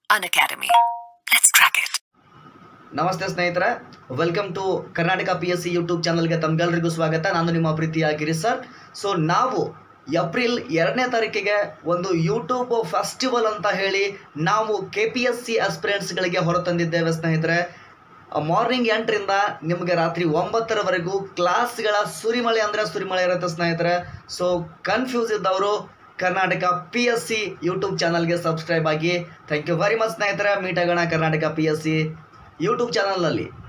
An Academy. Let's crack it. ನಮಸ್ತೆ ಸ್ನೇಹಿತರೆ welcome to Karnataka P S C YouTube ಚಾನಲ್ಗೆ ತಮ್ಗೆಲ್ಲರಿಗೂ ಸ್ವಾಗತ ನಾನು ನಿಮ್ಮ ಪ್ರೀತಿಯ ಗಿರಿ ಸರ್ ಸೊ ನಾವು ಏಪ್ರಿಲ್ ಎರಡನೇ ತಾರೀಕಿಗೆ ಒಂದು ಯೂಟ್ಯೂಬ್ ಫೆಸ್ಟಿವಲ್ ಅಂತ ಹೇಳಿ ನಾವು ಕೆ ಪಿ ಎಸ್ ಸಿ ಆಸ್ಪಿರೆಂಟ್ಸ್ಗಳಿಗೆ ಹೊರತಂದಿದ್ದೇವೆ ಸ್ನೇಹಿತರೆ ಮಾರ್ನಿಂಗ್ ಎಂಟರಿಂದ ನಿಮಗೆ ರಾತ್ರಿ ಒಂಬತ್ತರವರೆಗೂ ಕ್ಲಾಸ್ಗಳ ಸುರಿಮಳೆ ಅಂದರೆ ಸುರಿಮಳೆ ಇರುತ್ತೆ ಸ್ನೇಹಿತರೆ ಸೊ ಕನ್ಫ್ಯೂಸ್ ಇದ್ದವರು Karnataka P S C YouTube ಚಾನಲ್ಗೆ ಸಬ್ಸ್ಕ್ರೈಬ್ ಆಗಿ ಥ್ಯಾಂಕ್ ಯು ವೆರಿ ಮಚ್ ಸ್ನೇಹಿತರೆ ಮೀಟ್ ಆಗೋಣ Karnataka P S C YouTube ಚಾನಲ್ನಲ್ಲಿ